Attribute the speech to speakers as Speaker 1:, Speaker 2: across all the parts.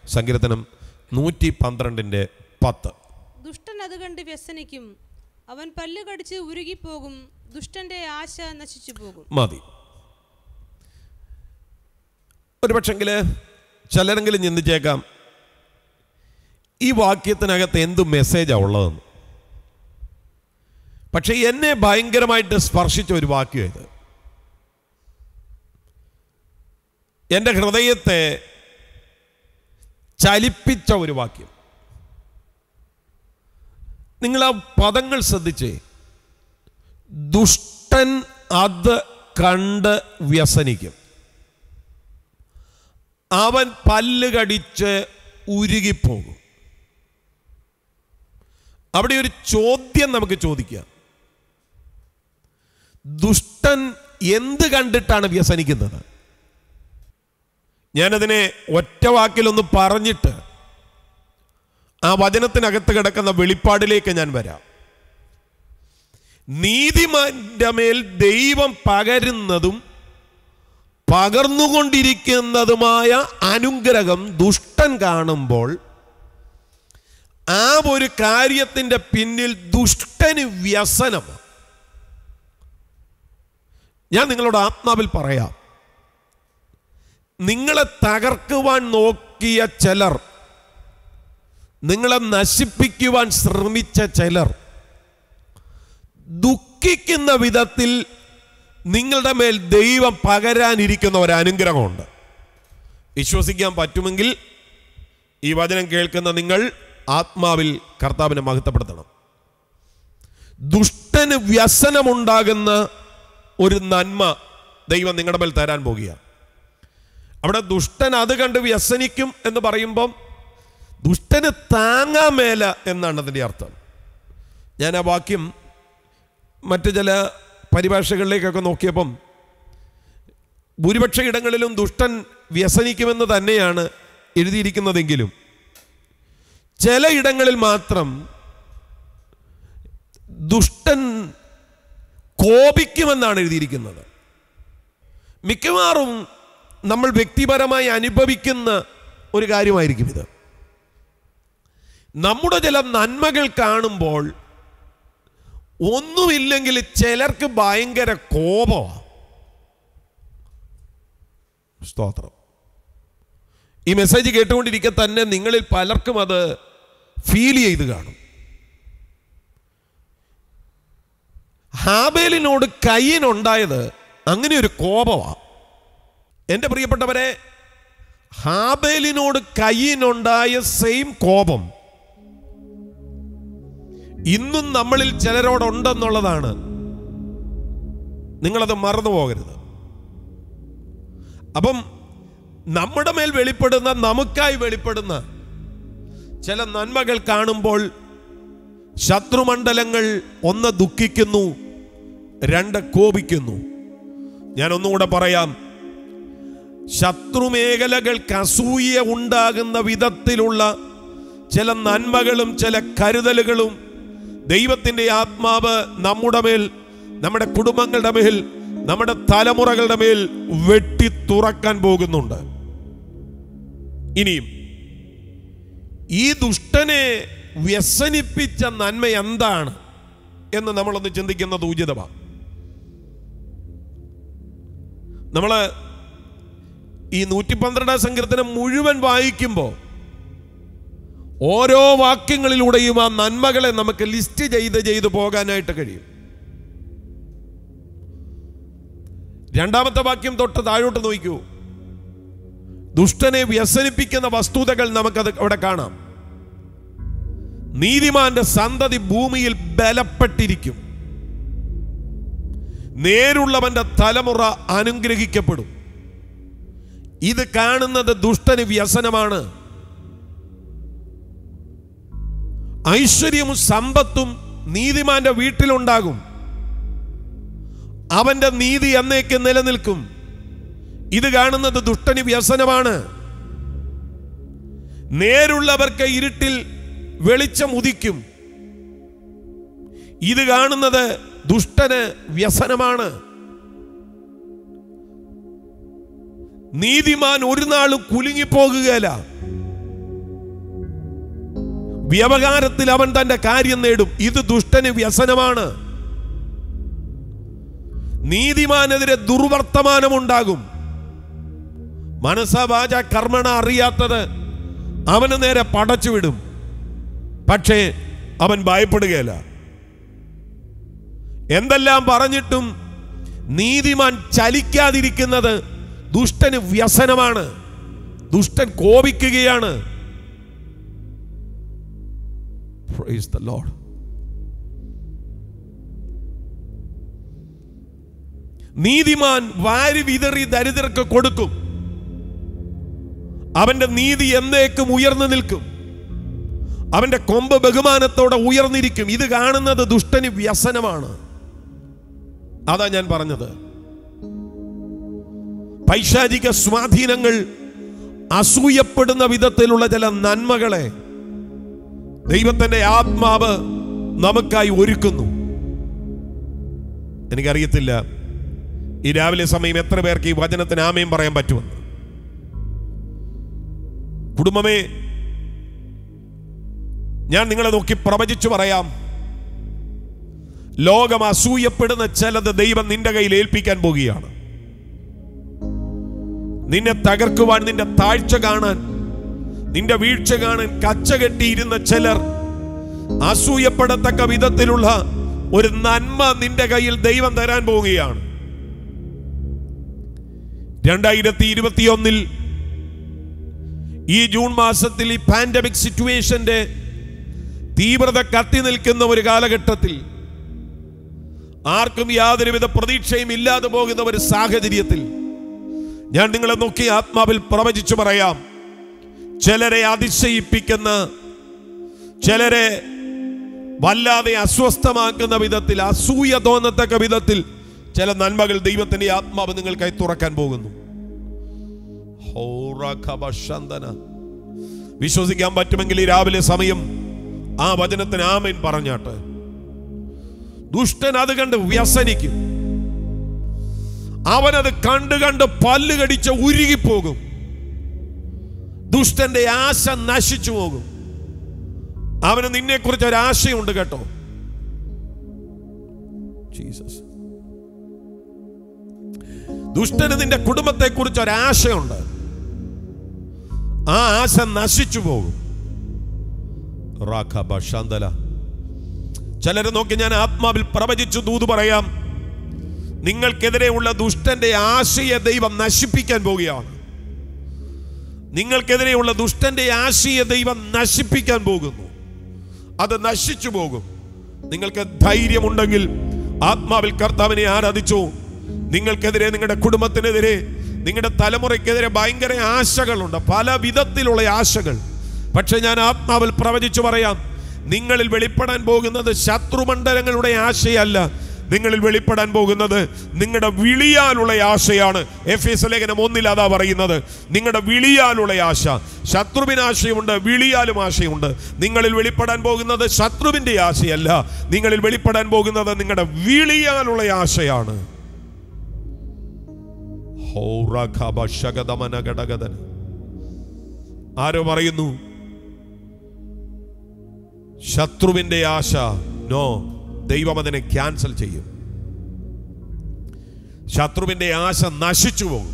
Speaker 1: സങ്കീർത്തനം നൂറ്റി പന്ത്രണ്ടിൻ്റെ പത്ത്
Speaker 2: ദുഷ്ടൻ അത് കണ്ട് വ്യസനിക്കും അവൻ പല്ല് കടിച്ച് ഉരുകിപ്പോകും ദുഷ്ടന്റെ ആശ നശിച്ചു പോകും
Speaker 1: മതി ഒരു പക്ഷെങ്കിൽ ചിലരെങ്കിലും ചിന്തിച്ചേക്കാം ഈ വാക്യത്തിനകത്ത് എന്ത് മെസ്സേജാണ് ഉള്ളതെന്ന് പക്ഷെ എന്നെ ഭയങ്കരമായിട്ട് സ്പർശിച്ച ഒരു വാക്യം ഇത് എൻ്റെ ഹൃദയത്തെ ചലിപ്പിച്ച ഒരു വാക്യം നിങ്ങൾ ആ പദങ്ങൾ ശ്രദ്ധിച്ചേ ദുഷ്ടൻ അത് കണ്ട് വ്യസനിക്കും അവൻ പല്ല് കടിച്ച് ഉരുകിപ്പോകും അവിടെ ഒരു ചോദ്യം നമുക്ക് ചോദിക്കാം ദുഷ്ടൻ എന്ത് കണ്ടിട്ടാണ് വ്യസനിക്കുന്നത് ഞാനതിനെ ഒറ്റ വാക്കിലൊന്ന് പറഞ്ഞിട്ട് ആ വചനത്തിനകത്ത് കിടക്കുന്ന വെളിപ്പാടിലേക്ക് ഞാൻ വരാം നീതിമാന്റെ മേൽ ദൈവം പകരുന്നതും പകർന്നുകൊണ്ടിരിക്കുന്നതുമായ അനുഗ്രഹം ദുഷ്ടൻ കാണുമ്പോൾ ആ ഒരു കാര്യത്തിൻ്റെ പിന്നിൽ ദുഷ്ടന് വ്യസനമാണ് ഞാൻ നിങ്ങളോട് ആത്മാവിൽ പറയാം നിങ്ങളെ തകർക്കുവാൻ നോക്കിയ ചിലർ നിങ്ങളെ നശിപ്പിക്കുവാൻ ശ്രമിച്ച ചിലർ ദുഃഖിക്കുന്ന വിധത്തിൽ നിങ്ങളുടെ മേൽ ദൈവം പകരാനിരിക്കുന്ന ഒരു അനുഗ്രഹമുണ്ട് വിശ്വസിക്കാൻ പറ്റുമെങ്കിൽ ഈ വചനം കേൾക്കുന്ന നിങ്ങൾ ആത്മാവിൽ കർത്താവിനെ മഹത്വപ്പെടുത്തണം ദുഷ്ടന് വ്യസനമുണ്ടാകുന്ന ഒരു നന്മ ദൈവം നിങ്ങളുടെ മേൽ തരാൻ പോകുകയാണ് അവിടെ ദുഷ്ടൻ അത് കണ്ട് വ്യസനിക്കും എന്ന് പറയുമ്പം ദുഷ്ടന് താങ്ങാൻ മേല എന്നാണ് അതിൻ്റെ അർത്ഥം ഞാൻ ആ വാക്യം മറ്റ് ചില പരിഭാഷകളിലേക്കൊക്കെ നോക്കിയപ്പം ഭൂരിപക്ഷ ഇടങ്ങളിലും ദുഷ്ടൻ വ്യസനിക്കുമെന്ന് തന്നെയാണ് എഴുതിയിരിക്കുന്നതെങ്കിലും ചില ഇടങ്ങളിൽ മാത്രം ദുഷ്ടൻ കോപിക്കുമെന്നാണ് എഴുതിയിരിക്കുന്നത് മിക്കവാറും നമ്മൾ വ്യക്തിപരമായി അനുഭവിക്കുന്ന ഒരു കാര്യമായിരിക്കും ഇത് നമ്മുടെ ചില നന്മകൾ കാണുമ്പോൾ ഒന്നുമില്ലെങ്കിൽ ചിലർക്ക് ഭയങ്കര കോപമാണ് സ്തോത്രം ഈ മെസ്സേജ് കേട്ടുകൊണ്ടിരിക്കെ തന്നെ നിങ്ങളിൽ പലർക്കും അത് ഫീൽ ചെയ്ത് കാണും ഹാബേലിനോട് കയ്യനുണ്ടായത് അങ്ങനെ ഒരു കോപമാണ് എൻ്റെ പ്രിയപ്പെട്ടവരെ ഹാബേലിനോട് കയ്യനുണ്ടായ സെയിം കോപം ഇന്നും നമ്മളിൽ ചിലരോടുണ്ടെന്നുള്ളതാണ് നിങ്ങളത് മറന്നു പോകരുത് അപ്പം നമ്മുടെ മേൽ വെളിപ്പെടുന്ന നമുക്കായി വെളിപ്പെടുന്ന ചില നന്മകൾ കാണുമ്പോൾ ശത്രുമണ്ഡലങ്ങൾ ഒന്ന് ദുഃഖിക്കുന്നു രണ്ട് കോപിക്കുന്നു ഞാൻ ഒന്നുകൂടെ പറയാം ശത്രുമേഖലകൾക്ക് അസൂയ ഉണ്ടാകുന്ന വിധത്തിലുള്ള ചില നന്മകളും ചില കരുതലുകളും ദൈവത്തിൻ്റെ ആത്മാവ് നമ്മുടെ മേൽ നമ്മുടെ കുടുംബങ്ങളുടെ മേൽ നമ്മുടെ തലമുറകളുടെ മേൽ വെട്ടി തുറക്കാൻ പോകുന്നുണ്ട് ഇനിയും ഈ ദുഷ്ടനെ വ്യസനിപ്പിച്ച നന്മ എന്താണ് എന്ന് നമ്മളൊന്ന് ചിന്തിക്കുന്നത് ഉചിതമാണ് നമ്മൾ ഈ നൂറ്റി പന്ത്രണ്ടാം സങ്കീർത്തനം മുഴുവൻ വായിക്കുമ്പോൾ ഓരോ വാക്യങ്ങളിലൂടെയും ആ നന്മകളെ നമുക്ക് ലിസ്റ്റ് ചെയ്ത് ചെയ്ത് പോകാനായിട്ട് കഴിയും രണ്ടാമത്തെ വാക്യം തൊട്ട് താഴോട്ട് നോക്കൂ ദുഷ്ടനെ വ്യസനിപ്പിക്കുന്ന വസ്തുതകൾ നമുക്കത് അവിടെ കാണാം നീതിമാന്റെ സന്തതി ഭൂമിയിൽ ബലപ്പെട്ടിരിക്കും നേരുള്ളവന്റെ തലമുറ അനുഗ്രഹിക്കപ്പെടും ഇത് കാണുന്നത് ദുഷ്ടന് വ്യസനമാണ് ഐശ്വര്യവും സമ്പത്തും നീതിമാന്റെ വീട്ടിലുണ്ടാകും അവന്റെ നീതി എന്നേക്ക് നിലനിൽക്കും ഇത് കാണുന്നത് ദുഷ്ടന് വ്യസനമാണ് നേരുള്ളവർക്ക് ഇരുട്ടിൽ വെളിച്ചം ഉദിക്കും ഇത് കാണുന്നത് ദുഷ്ടന് വ്യസനമാണ് നീതിമാൻ ഒരു നാളും കുലുങ്ങിപ്പോകുകയില്ല വ്യവഹാരത്തിൽ അവൻ തന്റെ കാര്യം നേടും ഇത് ദുഷ്ടന് വ്യസനമാണ് നീതിമാനെതിരെ ദുർവർത്തമാനമുണ്ടാകും മനസ്സവാച കർമ്മണ അറിയാത്തത് അവന് നേരെ പടച്ചുവിടും പക്ഷേ അവൻ ഭയപ്പെടുകയില്ല എന്തെല്ലാം പറഞ്ഞിട്ടും നീതിമാൻ ചലിക്കാതിരിക്കുന്നത് ദുഷ്ടന് വ്യസനമാണ് ദുഷ്ടൻ കോപിക്കുകയാണ് Praise the Lord. നീതിമാൻ വാരി വിതറി ദരിദ്രർക്ക് കൊടുക്കും അവന്റെ നീതി എന്നേക്കും ഉയർന്നു നിൽക്കും അവന്റെ കൊമ്പ് ബഹുമാനത്തോടെ ഉയർന്നിരിക്കും ഇത് കാണുന്നത് ദുഷ്ടന് വ്യസനമാണ് അതാ ഞാൻ പറഞ്ഞത് പൈശാചിക സ്വാധീനങ്ങൾ അസൂയപ്പെടുന്ന വിധത്തിലുള്ള ചില നന്മകളെ ദൈവത്തിന്റെ ആത്മാവ് നമുക്കായി ഒരുക്കുന്നു എനിക്കറിയത്തില്ല ഈ രാവിലെ സമയം എത്ര പേർക്ക് ഈ വചനത്തിന് ആമയും പറയാൻ പറ്റുമെന്ന് കുടുംബമേ ഞാൻ നിങ്ങളെ നോക്കി പ്രവചിച്ചു പറയാം ലോകം അസൂയപ്പെടുന്ന ചിലത് ദൈവം നിന്റെ കയ്യിൽ ഏൽപ്പിക്കാൻ പോകുകയാണ് നിന്നെ തകർക്കുവാൻ നിന്റെ താഴ്ച കാണാൻ നിന്റെ വീഴ്ച കാണാൻ കച്ച കെട്ടിയിരുന്ന ചിലർ അസൂയപ്പെടത്തക്ക വിധത്തിലുള്ള ഒരു നന്മ നിന്റെ കയ്യിൽ ദൈവം തരാൻ പോവുകയാണ് രണ്ടായിരത്തി ഇരുപത്തിയൊന്നിൽ ഈ ജൂൺ മാസത്തിൽ ഈ പാൻഡമിക് സിറ്റുവേഷന്റെ തീവ്രത കത്തി നിൽക്കുന്ന ഒരു കാലഘട്ടത്തിൽ ആർക്കും യാതൊരുവിധ പ്രതീക്ഷയും ഇല്ലാതെ പോകുന്ന ഒരു സാഹചര്യത്തിൽ ഞാൻ നിങ്ങളെ നോക്കി ആത്മാവിൽ പ്രവചിച്ചു പറയാം ചിലരെ അതിശയിപ്പിക്കുന്ന ചിലരെ വല്ലാതെ അസ്വസ്ഥമാക്കുന്ന വിധത്തിൽ അസൂയ തോന്നത്തക്ക വിധത്തിൽ ചില നന്മകൾ ദൈവത്തിന്റെ ആത്മാവ് നിങ്ങൾക്കായി തുറക്കാൻ പോകുന്നു ഹോറഖബശന്തന. വിശ്വസിക്കാൻ പറ്റുമെങ്കിൽ ഈ രാവിലെ സമയം ആ വചനത്തിന് ആമൻ പറഞ്ഞാട്ട് ദുഷ്ടൻ അത് കണ്ട് വ്യസനിക്കും അവനത് കണ്ട് കണ്ട് പല്ല് കടിച്ച് ഉരുകിപ്പോകും ദുഷ്ടന്റെ ആശ നശിച്ചു പോകും അവന് നിന്നെക്കുറിച്ച് ഒരു ആശയുണ്ട് കേട്ടോ ജീസസ് ദുഷ്ടന് നിന്റെ കുടുംബത്തെ കുറിച്ച് ഒരു ആശയുണ്ട് ആ ആശ നശിച്ചു പോകും റാഖബ ശാന്തല ചിലരെ നോക്കി ഞാൻ ആത്മാവിൽ പ്രവചിച്ചു ദൂത് പറയാം നിങ്ങൾക്കെതിരെയുള്ള ദുഷ്ടന്റെ ആശയെ ദൈവം നശിപ്പിക്കാൻ പോവുകയാണ് നിങ്ങൾക്കെതിരെയുള്ള ദുഷ്ടന്റെ ആശയെ ദൈവം നശിപ്പിക്കാൻ പോകുന്നു അത് നശിച്ചു പോകും നിങ്ങൾക്ക് ധൈര്യമുണ്ടെങ്കിൽ ആത്മാവിൽ കർത്താവിനെ ആരാധിച്ചു നിങ്ങൾക്കെതിരെ നിങ്ങളുടെ കുടുംബത്തിനെതിരെ നിങ്ങളുടെ തലമുറയ്ക്കെതിരെ ഭയങ്കര ആശകളുണ്ട് പല വിധത്തിലുള്ള ആശകൾ പക്ഷെ ഞാൻ ആത്മാവിൽ പ്രവചിച്ചു പറയാം നിങ്ങളിൽ വെളിപ്പെടാൻ പോകുന്നത് ശത്രുമണ്ഡലങ്ങളുടെ ആശയല്ല നിങ്ങളിൽ വെളിപ്പെടാൻ പോകുന്നത് നിങ്ങളുടെ വിളിയാലുള്ള ആശയാണ് എഫ് എസ് ലേഖനം ഒന്നിൽ അതാ പറയുന്നത് നിങ്ങളുടെ വിളിയാലുള്ള ആശ ശത്രുവിന് ആശയമുണ്ട് വിളിയാലും ആശയമുണ്ട് നിങ്ങളിൽ വെളിപ്പെടാൻ പോകുന്നത് ശത്രുവിന്റെ ആശയല്ല നിങ്ങളിൽ വെളിപ്പെടാൻ പോകുന്നത് നിങ്ങളുടെ വിളിയാലുള്ള ആശയാണ് ഹൗറഖബശകതമനഘടകതൻ. ആരോ പറയുന്നു ശത്രുവിന്റെ ആശ നോ ദൈവം അതിനെ ക്യാൻസൽ ചെയ്യും ശത്രുവിന്റെ ആശ നശിച്ചു പോകും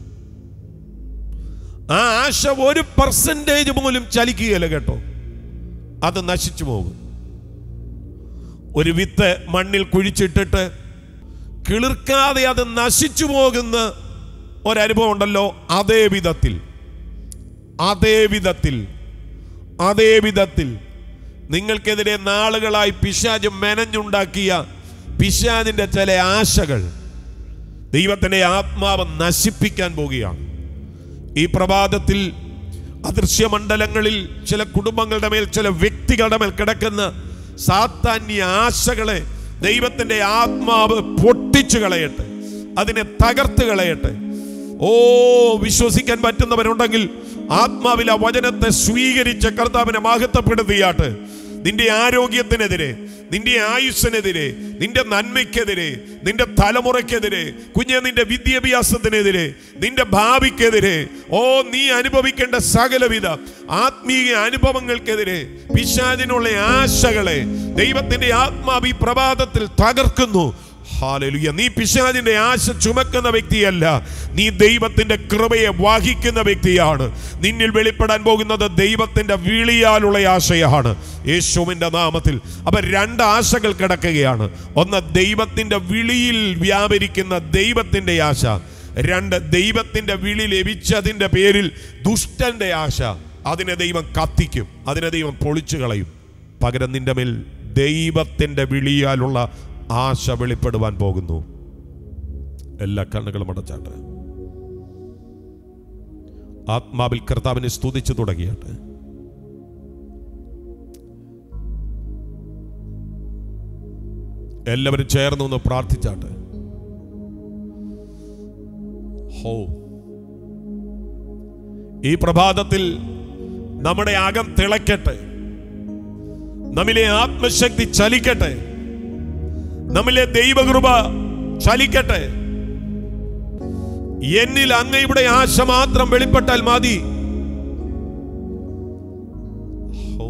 Speaker 1: ആ ആശ ഒരു പെർസെൻറ്റേജ് പോലും ചലിക്കുകയില്ല കേട്ടോ അത് നശിച്ചു പോകും ഒരു വിത്ത് മണ്ണിൽ കുഴിച്ചിട്ടിട്ട് കിളിർക്കാതെ അത് നശിച്ചു പോകുന്ന ഒരനുഭവം ഉണ്ടല്ലോ അതേ വിധത്തിൽ അതേ വിധത്തിൽ അതേ വിധത്തിൽ നിങ്ങൾക്കെതിരെ നാളുകളായി പിശാജ് മെനഞ്ഞുണ്ടാക്കിയ പിശാജിന്റെ ചില ആശകൾ ദൈവത്തിന്റെ ആത്മാവ് നശിപ്പിക്കാൻ പോവുകയാണ് ഈ പ്രഭാതത്തിൽ അദൃശ്യമണ്ഡലങ്ങളിൽ ചില കുടുംബങ്ങളുടെ മേൽ ചില വ്യക്തികളുടെ മേൽ കിടക്കുന്ന സാത്താന്യ ആശകളെ ദൈവത്തിന്റെ ആത്മാവ് പൊട്ടിച്ചു കളയട്ടെ അതിനെ തകർത്ത് കളയട്ടെ ഓ വിശ്വസിക്കാൻ പറ്റുന്നവരുണ്ടെങ്കിൽ ആത്മാവിൽ ആ വചനത്തെ സ്വീകരിച്ച് കർത്താവിനെ മഹത്വപ്പെടുത്തിയാട്ട് നിന്റെ ആരോഗ്യത്തിനെതിരെ നിന്റെ ആയുസ്സിനെതിരെ നിന്റെ നന്മയ്ക്കെതിരെ നിന്റെ തലമുറയ്ക്കെതിരെ കുഞ്ഞെ നിന്റെ വിദ്യാഭ്യാസത്തിനെതിരെ നിന്റെ ഭാവിക്കെതിരെ ഓ നീ അനുഭവിക്കേണ്ട സകലവിധ ആത്മീയ അനുഭവങ്ങൾക്കെതിരെ പിശാചിനുള്ള ആശകളെ ദൈവത്തിന്റെ ആത്മാവ് ഈ പ്രഭാതത്തിൽ തകർക്കുന്നു ഹാലലുയ നീ പിശാചിന്റെ ആശ ചുമക്കുന്ന വ്യക്തിയല്ല നീ ദൈവത്തിന്റെ കൃപയെ വഹിക്കുന്ന വ്യക്തിയാണ് നിന്നിൽ വെളിപ്പെടാൻ പോകുന്നത് ദൈവത്തിന്റെ വിളിയാലുള്ള ആശയാണ് യേശുവിന്റെ നാമത്തിൽ അപ്പൊ രണ്ട് ആശകൾ കിടക്കുകയാണ് ഒന്ന് ദൈവത്തിന്റെ വിളിയിൽ വ്യാപരിക്കുന്ന ദൈവത്തിന്റെ ആശ രണ്ട് ദൈവത്തിന്റെ വിളി ലഭിച്ചതിന്റെ പേരിൽ ദുഷ്ടന്റെ ആശ അതിനെ ദൈവം കത്തിക്കും അതിനെ ദൈവം പൊളിച്ചു കളയും പകരം നിന്റെ മേൽ ദൈവത്തിന്റെ വിളിയാലുള്ള ആശ വെളിപ്പെടുവാൻ പോകുന്നു എല്ലാ കണ്ണുകളും അടച്ചാട്ടെ ആത്മാവിൽ കർത്താവിനെ സ്തുതിച്ചു തുടങ്ങിയാട്ടെ എല്ലാവരും ചേർന്ന് ഒന്ന് പ്രാർത്ഥിച്ചാട്ടെ ഹോ ഈ പ്രഭാതത്തിൽ നമ്മുടെ അകം തിളക്കട്ടെ നമ്മിലെ ആത്മശക്തി ചലിക്കട്ടെ നമ്മിലെ ദൈവകൃപ ചലിക്കട്ടെ എന്നിൽ അങ്ങയുടെ ആശ മാത്രം വെളിപ്പെട്ടാൽ മതി ഹോ.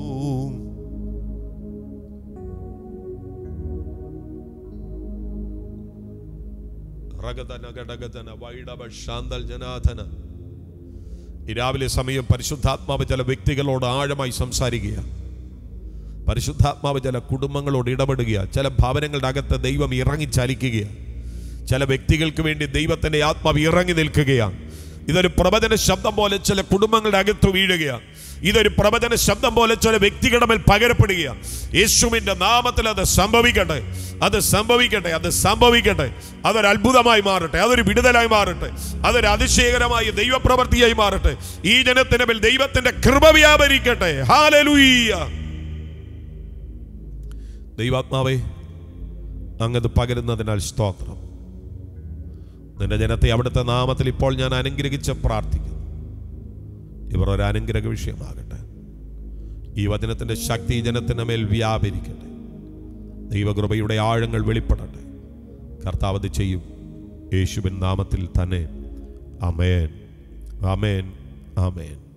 Speaker 1: റഗതന ഗടഗതന വൈഡവ ശാന്തൽ ജനാഥന ഈ രാവിലെ സമയം പരിശുദ്ധാത്മാവ് ചില വ്യക്തികളോട് ആഴമായി സംസാരിക്കുക പരിശുദ്ധാത്മാവ് ചില കുടുംബങ്ങളോട് ഇടപെടുക ചില ഭവനങ്ങളുടെ അകത്ത് ദൈവം ഇറങ്ങി ചലിക്കുകയാണ് ചില വ്യക്തികൾക്ക് വേണ്ടി ദൈവത്തിന്റെ ആത്മാവ് ഇറങ്ങി നിൽക്കുകയാണ് ഇതൊരു പ്രവചന ശബ്ദം പോലെ ചില കുടുംബങ്ങളുടെ അകത്ത് വീഴുകയാണ് ഇതൊരു പ്രവചന ശബ്ദം പോലെ ചില വ്യക്തികളുടെ മേൽ പകരപ്പെടുകയാണ് യേശുവിന്റെ നാമത്തിൽ അത് സംഭവിക്കട്ടെ അത് സംഭവിക്കട്ടെ അത് സംഭവിക്കട്ടെ അതൊരു അത്ഭുതമായി മാറട്ടെ അതൊരു വിടുതലായി മാറട്ടെ അതൊരു അതിശയകരമായ ദൈവപ്രവൃത്തിയായി മാറട്ടെ ഈ ജനത്തിന്റെ മേൽ ദൈവത്തിന്റെ കൃപ വ്യാപരിക്കട്ടെ ഹാലലൂയ്യ ദൈവാത്മാവേ അങ്ങത് പകരുന്നതിനാൽ സ്തോത്രം നിന്റെ ജനത്തെ അവിടുത്തെ നാമത്തിൽ ഇപ്പോൾ ഞാൻ അനുഗ്രഹിച്ച് പ്രാർത്ഥിക്കുന്നു ഇവർ ഒരു അനുഗ്രഹ വിഷയമാകട്ടെ ഈ വചനത്തിന്റെ ശക്തി ഈ ജനത്തിന് മേൽ വ്യാപരിക്കട്ടെ ദൈവകൃപയുടെ ആഴങ്ങൾ വെളിപ്പെടട്ടെ കർത്താവ് അത് ചെയ്യും യേശുവിൻ നാമത്തിൽ തന്നെ അമേൻ അമേൻ അമേൻ